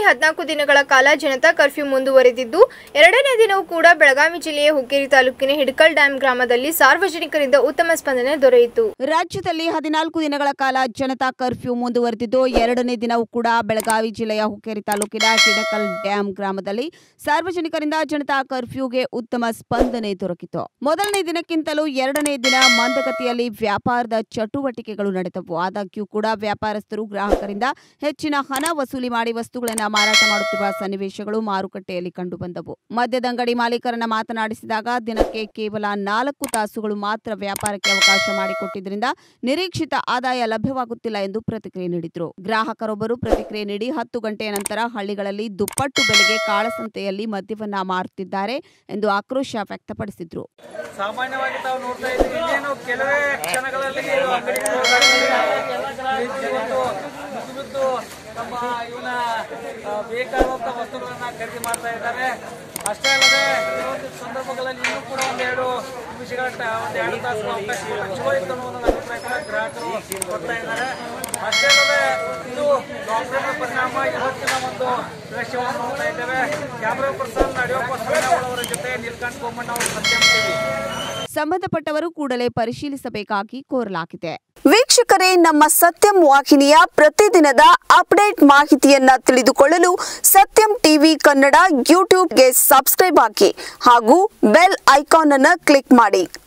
ಹದಿನಾಲ್ಕು ದಿನಗಳ ಕಾಲ ಜನತಾ ಕರ್ಫ್ಯೂ ಮುಂದುವರೆದಿದ್ದು ಎರಡನೇ ದಿನವೂ ಕೂಡ ಬೆಳಗಾವಿ ಜಿಲ್ಲೆಯ ಹುಕ್ಕೇರಿ ತಾಲೂಕಿನ ಹಿಡಕಲ್ ಡ್ಯಾಂ ಗ್ರಾಮದಲ್ಲಿ ಸಾರ್ವಜನಿಕರಿಂದ ಉತ್ತಮ ಸ್ಪಂದನೆ ದೊರೆಯಿತು ರಾಜ್ಯದಲ್ಲಿ ಹದಿನಾಲ್ಕು ದಿನಗಳ ಕಾಲ ಜನತಾ ಕರ್ಫ್ಯೂ ಮುಂದುವರೆದಿದ್ದು ಎರಡನೇ ದಿನವೂ ಕೂಡ ಬೆಳಗಾವಿ ಜಿಲ್ಲೆಯ ಹುಕ್ಕೇರಿ ತಾಲೂಕಿನ ಹಿಡಕಲ್ ಡ್ಯಾಂ ಗ್ರಾಮದಲ್ಲಿ ಸಾರ್ವಜನಿಕರಿಂದ ಜನತಾ ಕರ್ಫ್ಯೂಗೆ ಉತ್ತಮ ಸ್ಪಂದನೆ ದೊರಕಿತು ಮೊದಲನೇ ದಿನಕ್ಕಿಂತಲೂ ಎರಡನೇ ದಿನ ಮಂದಗತಿಯಲ್ಲಿ ವ್ಯಾಪಾರದ ಚಟುವಟಿಕೆಗಳು ನಡೆದವು ಆದಾಗ್ಯೂ ಕೂಡ ವ್ಯಾಪಾರಸ್ಥರು ಗ್ರಾಹಕರಿಂದ ಹೆಚ್ಚಿನ ಹಣ ವಸೂಲಿ ಮಾಡಿ ವಸ್ತುಗಳನ್ನು ಮಾರಾಟ ಮಾಡುತ್ತಿರುವ ಸನ್ನಿವೇಶಗಳು ಮಾರುಕಟ್ಟೆಯಲ್ಲಿ ಕಂಡುಬಂದವು ಮದ್ಯದ ಅಂಗಡಿ ಮಾಲೀಕರನ್ನ ಮಾತನಾಡಿಸಿದಾಗ ದಿನಕ್ಕೆ ಕೇವಲ ನಾಲ್ಕು ತಾಸುಗಳು ಮಾತ್ರ ವ್ಯಾಪಾರಕ್ಕೆ ಅವಕಾಶ ಮಾಡಿಕೊಟ್ಟಿದ್ದರಿಂದ ನಿರೀಕ್ಷಿತ ಆದಾಯ ಲಭ್ಯವಾಗುತ್ತಿಲ್ಲ ಎಂದು ಪ್ರತಿಕ್ರಿಯೆ ನೀಡಿದರು ಗ್ರಾಹಕರೊಬ್ಬರು ಪ್ರತಿಕ್ರಿಯೆ ನೀಡಿ ಹತ್ತು ಗಂಟೆಯ ನಂತರ ಹಳ್ಳಿಗಳಲ್ಲಿ ದುಪ್ಪಟ್ಟು ಬೆಲೆಗೆ ಕಾಳಸಂತೆಯಲ್ಲಿ ಮದ್ಯವನ್ನ ಮಾರುತ್ತಿದ್ದಾರೆ ಎಂದು ಆಕ್ರೋಶ ವ್ಯಕ್ತಪಡಿಸಿದ್ರು ಸಾಮಾನ್ಯವಾಗಿ ತಾವು ನೋಡ್ತಾ ಇದ್ದೀವಿ ಇನ್ನೇನು ಕೆಲವೇ ಕ್ಷಣಗಳಲ್ಲಿ ಇದು ಅಂಗಡಿಗಳು ಇವತ್ತು ಮುಗಿದು ಬಿದ್ದು ತಮ್ಮ ಇವನ ಆ, ಬೇಕಾದಂಥ ವಸ್ತುಗಳನ್ನ ಖರೀದಿ ಮಾಡ್ತಾ ಇದ್ದಾರೆ ಅಷ್ಟೇ ಅಲ್ಲದೆ ಕೆಲವೊಂದು ಸಂದರ್ಭಗಳಲ್ಲಿ ಇನ್ನೂ ಕೂಡ ಒಂದೆರಡು ನಿಮಿಷಗಳ ಟ- ಒಂದೆರಡು ತಾಸು ಅವಕಾಶ ಹಂಚ್ಕೋಯಿತ್ತು ಅನ್ನೋ ಒಂದು ಅಭಿಪ್ರಾಯ ಕೂಡ ಗ್ರಾಹಕರು ಕೊಡ್ತಾ ಇದ್ದಾರೆ ಅಷ್ಟೇ ಅಲ್ಲದೆ ಇದು ಲಾಕ್ಡೌನ್ ಪರಿಣಾಮ ಇವತ್ತಿನ ಒಂದು ದೃಶ್ಯವನ್ನು ನೋಡ್ತಾ ಇದ್ದೇವೆ ಕ್ಯಾಮ್ರಾ ಪರ್ಸನ್ ನಡೆಯುವ ಅವರ ಜೊತೆ ನೀಲ್ಕಂಠ ಬೋಮಣ್ಣ ಅವರು ಸತ್ಯಂ ಟಿವಿ ಸಂಬಂಧಪಟ್ಟವರು ಕೂಡಲೇ ಪರಿಶೀಲಿಸಬೇಕಾಗಿ ಕೋರಲಾಗಿದೆ ವೀಕ್ಷಕರೇ ನಮ್ಮ ಸತ್ಯಂ ವಾಹಿನಿಯ ಪ್ರತಿದಿನದ ಅಪ್ಡೇಟ್ ಮಾಹಿತಿಯನ್ನ ತಿಳಿದುಕೊಳ್ಳಲು ಸತ್ಯಂ ಟಿವಿ ಕನ್ನಡ ಯೂಟ್ಯೂಬ್ಗೆ ಸಬ್ಸ್ಕ್ರೈಬ್ ಹಾಕಿ ಹಾಗೂ ಬೆಲ್ ಐಕಾನ್ ಅನ್ನು ಕ್ಲಿಕ್ ಮಾಡಿ